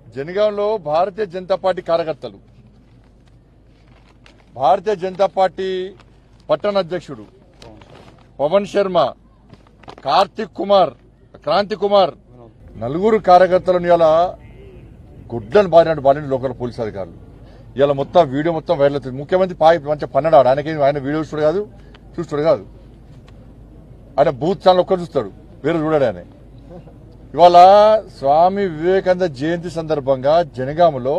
జనగాంలో భారతీయ Janata party కార్యకర్తలు భారతీయ Janata party పట్టణ అధ్యక్షుడు పవన్ శర్మ కార్తిక్ కుమార్ క్రాంతి కుమార్ నలుగురు కార్యకర్తలను ఇలా గుడ్లను బారినట్టు బాలిన లోకల్ పోలీస్ అధికారులు ఇలా మొత్తం వీడియో మొత్తం వైరల్ అవుతుంది ముఖ్యమంత్రి పాయి మంచిగా పన్నడాడు ఆయనకి ఆయన వీడియో చూస్తాడు కాదు చూస్తాడు కాదు ఆయన బూత్ ఛానల్ ఒక్కరు చూస్తాడు వేరే చూడాడు ఆయన ఇవాళ స్వామి వివేకానంద జయంతి సందర్భంగా జనగామలో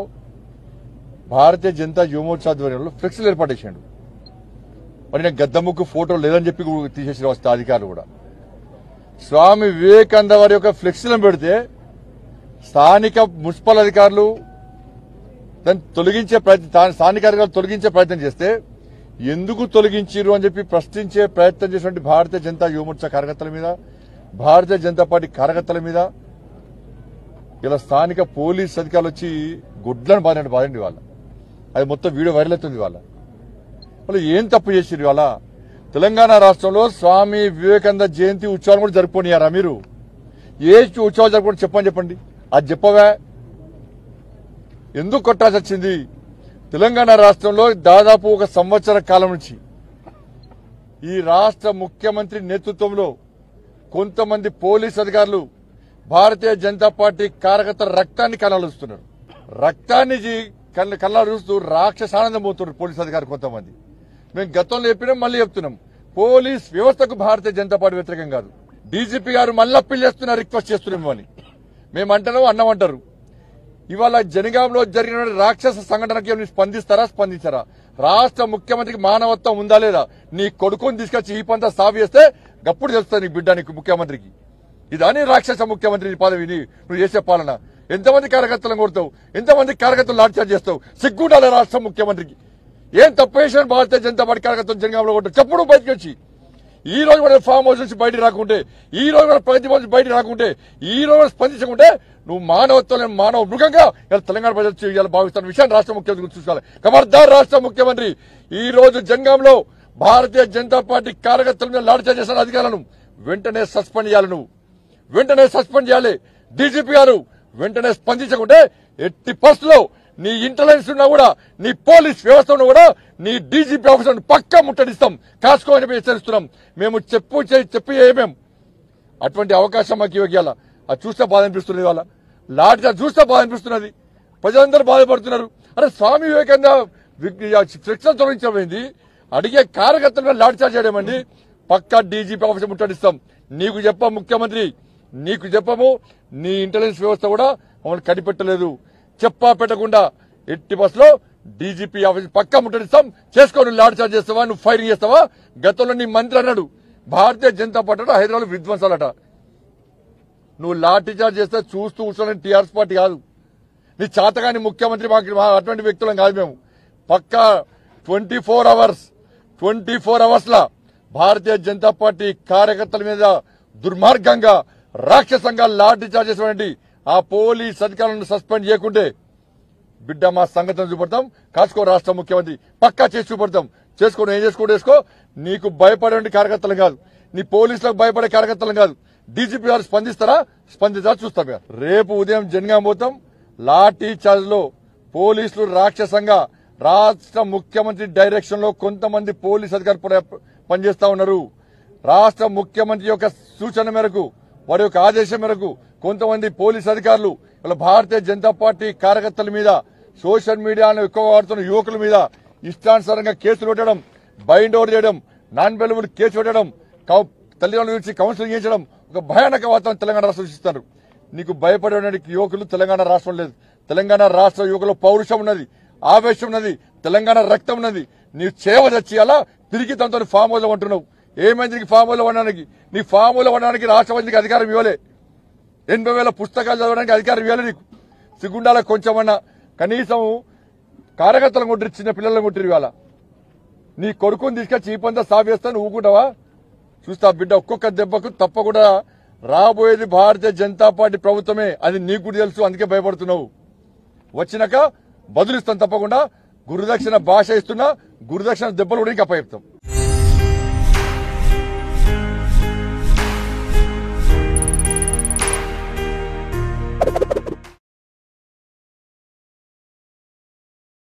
భారతీయ జనతా యువమోర్చా ఆధ్వర్యంలో ఫ్లెక్సీలు ఏర్పాటు చేశాడు మరి నేను గద్దముక్కు ఫోటో లేదని చెప్పి కూడా తీసేసిన వస్తే అధికారులు కూడా స్వామి వివేకానంద వారి యొక్క ఫ్లెక్సీలను పెడితే స్థానిక మున్సిపల్ అధికారులు దాన్ని తొలగించే ప్రయత్నం స్థానిక అధికారులు తొలగించే ప్రయత్నం చేస్తే ఎందుకు తొలగించారు అని చెప్పి ప్రశ్నించే ప్రయత్నం చేసినటువంటి భారతీయ జనతా యువమోర్చా కార్యకర్తల మీద భారతీయ జనతా పార్టీ కార్యకర్తల మీద ఇలా స్థానిక పోలీస్ అధికారులు వచ్చి గుడ్లను బాధినట్టు బాధండి వాళ్ళ అది మొత్తం వీడియో వైరల్ అవుతుంది వాళ్ళ వాళ్ళు ఏం తప్పు చేసిరు వాళ్ళ తెలంగాణ రాష్ట్రంలో స్వామి వివేకానంద జయంతి ఉత్సవాలు కూడా జరుపుకోనియారా మీరు ఏ ఉత్సవాలు జరుపుకోండి చెప్పని చెప్పండి అది చెప్పవా ఎందుకు కొట్టాల్సి వచ్చింది తెలంగాణ రాష్ట్రంలో దాదాపు ఒక సంవత్సర కాలం నుంచి ఈ రాష్ట్ర ముఖ్యమంత్రి నేతృత్వంలో కొంతమంది పోలీస్ అధికారులు భారతీయ జనతా పార్టీ కార్యకర్తల రక్తాన్ని కలలుస్తున్నారు రక్తాన్ని జీ- కళ్ళ కళ్ళ చూస్తూ రాక్షసానందం పోతున్నారు పోలీస్ అధికారులు కొంతమంది మేము గతంలో చెప్పినాం మళ్ళీ చెప్తున్నాం పోలీస్ వ్యవస్థకు భారతీయ జనతా పార్టీ వ్యతిరేకం కాదు డీజీపీ గారు మళ్ళీ అప్పీల్ చేస్తున్నారు రిక్వెస్ట్ చేస్తున్నాం అని మేము అంటున్నాం అన్నమంటారు ఇవాళ జనగాంలో జరిగిన రాక్షస సంఘటనకి ఏమైనా స్పందిస్తారా స్పందించారా రాష్ట్ర ముఖ్యమంత్రికి మానవత్వం ఉందా లేదా నీ కొడుకుని తీసుకొచ్చి ఈ పంత సాగు చేస్తే గప్పుడు తెలుస్తుంది నీకు బిడ్డ నీకు ముఖ్యమంత్రికి ఇదాని రాక్షస ముఖ్యమంత్రి నీ పదవిని నువ్వు చేసే పాలన ఎంతమంది కార్యకర్తలను కొడతావు ఎంతమంది కార్యకర్తలు లాఠీచార్జ్ చేస్తావు సిగ్గుండాలి రాష్ట్ర ముఖ్యమంత్రికి ఏం తప్పు చేసిన భారతీయ జనతా పార్టీ కార్యకర్తలు జనగాంలో కొట్టావు చెప్పుడు బయటకు వచ్చి ఈ రోజు కూడా ఫామ్ హౌస్ నుంచి బయటికి రాకుంటే ఈ రోజు కూడా ప్రగతి భవన్ నుంచి బయటికి రాకుంటే ఈ రోజు కూడా స్పందించకుంటే నువ్వు మానవత్వం లేని మానవ మృగంగా ఇలా తెలంగాణ ప్రజలు ఇలా భావిస్తున్న విషయాన్ని రాష్ట్ర ముఖ్యమంత్రి గురించి చూసుకోవాలి ఖబర్దార్ రాష్ట్ర ముఖ్యమంత్రి ఈ రోజు జంగంలో భారతీయ జనతా పార్టీ కార్యకర్తల మీద లాఠీ చేసిన అధికారులను వెంటనే సస్పెండ్ చేయాలి నువ్వు వెంటనే సస్పెండ్ చేయాలి డీజీపీ గారు వెంటనే స్పందించకుంటే ఎట్టి పరిస్థితుల్లో నీ ఇంటెలిజెన్స్ ఉన్నా కూడా నీ పోలీస్ వ్యవస్థ ఉన్నా కూడా నీ డీజీపీ ఆఫీసర్ పక్కా ముట్టడిస్తాం కాసుకోని చెప్పి హెచ్చరిస్తున్నాం మేము చెప్పు చే- చెప్పి ఏమేం అటువంటి అవకాశం మాకు ఇవ్వగల అది చూస్తే బాధ అనిపిస్తున్నది వాళ్ళ లాఠీ చార్జ్ చూస్తే బాధ అనిపిస్తున్నది ప్రజలందరూ బాధపడుతున్నారు అరే స్వామి వివేకానంద శిక్షణ తొలగించబడింది అడిగే కార్యకర్తల మీద లాఠీ చార్జ్ చేయడమండి పక్కా డీజీపీ ఆఫీసర్ ముట్టడిస్తాం నీకు చెప్ప ముఖ్యమంత్రి నీకు చెప్పము నీ ఇంటెలిజెన్స్ వ్యవస్థ కూడా మమ్మల్ని కనిపెట్టలేదు చెప్పా పెట్టకుండా ఎట్టి బస్సులో డీజీపీ ఆఫీస్ పక్కా ముట్టడిస్తాం చేసుకో నువ్వు లాఠీ చార్జ్ చేస్తావా నువ్వు ఫైరింగ్ చేస్తావా గతంలో నీ మంత్రి అన్నాడు భారతీయ జనతా పార్టీ అట, హైదరాబాద్ విధ్వంసాలట నువ్వు లాఠీ చార్జ్ చేస్తే చూస్తూ కూర్చోని టీఆర్ఎస్ పార్టీ కాదు నీ చేతగాని ముఖ్యమంత్రి మాకు మా అటువంటి వ్యక్తులం కాదు మేము పక్కా twenty four hours twenty four hours లా భారతీయ జనతా పార్టీ కార్యకర్తల మీద దుర్మార్గంగా రాక్షసంగా లాఠీ చార్జ్ చేసినటువంటి ఆ పోలీస్ అధికారులను సస్పెండ్ చేయకుంటే బిడ్డ మా సంగతిని చూపడతాం కాసుకో రాష్ట్ర ముఖ్యమంత్రి పక్కా చేసి చూపడతాం చేసుకో నువ్వు ఏం చేసుకో చేసుకో నీకు భయపడే కార్యకర్తలు కాదు నీ పోలీసులకు భయపడే కార్యకర్తలు కాదు డీజీపీ గారు స్పందిస్తారా స్పందిస్తారా చూస్తాం ఇక. రేపు ఉదయం జనగా పోతాం లాఠీ చార్జ్ లో పోలీసులు రాక్షసంగా రాష్ట్ర ముఖ్యమంత్రి డైరెక్షన్ లో కొంతమంది పోలీస్ అధికారులు ప్ర- పనిచేస్తా ఉన్నారు రాష్ట్ర ముఖ్యమంత్రి యొక్క సూచన మేరకు వారి యొక్క ఆదేశం మేరకు కొంతమంది పోలీస్ అధికారులు ఇలా భారతీయ జనతా పార్టీ కార్యకర్తల మీద సోషల్ మీడియాను ఎక్కువ వాడుతున్న యువకుల మీద ఇష్టానుసారంగా కేసులు పెట్టడం బైండ్ ఓవర్ చేయడం నాన్ బెలబుల్ కేసు పెట్టడం కౌ- తల్లిదండ్రుల నుంచి కౌన్సిలింగ్ చేయించడం ఒక భయానక వాతావరణం తెలంగాణ రాష్ట్రం సృష్టిస్తారు నీకు భయపడే యువకులు తెలంగాణ రాష్ట్రం లేదు తెలంగాణ రాష్ట్ర యువకుల పౌరుషం ఉన్నది ఆవేశం ఉన్నది తెలంగాణ రక్తం ఉన్నది నీ సేవ తెచ్చియాలా తిరిగి తనతో ఫామ్ హౌస్ లో ఉంటున్నావు ఏమైంది నీకు ఫామ్ హౌస్ లో ఉండడానికి నీ ఫామ్ హౌస్ లో ఉండడానికి రాష్ట్రపతికి అధికారం ఇవ్వలే ఎనభై వేల పుస్తకాలు చదవడానికి అధికారం ఇవ్వాలి నీకు సిగ్గుండాల కొంచెమన్నా కనీసం కార్యకర్తలను కొట్టిరు చిన్న పిల్లలను కొట్టిరు ఇవాళ నీ కొడుకుని తీసుకొచ్చి ఈ పంత సావేస్తా నువ్వు ఊకుంటావా చూస్తా బిడ్డ ఒక్కొక్క దెబ్బకు తప్పకుండా రాబోయేది భారతీయ జనతా పార్టీ ప్రభుత్వమే అది నీకు కూడా తెలుసు అందుకే భయపడుతున్నావు వచ్చినాక బదులిస్తాం తప్పకుండా గురుదక్షిణ భాష ఇస్తున్నా గురుదక్షిణ దెబ్బలు కూడా ఇంకా అప్పచెప్తాం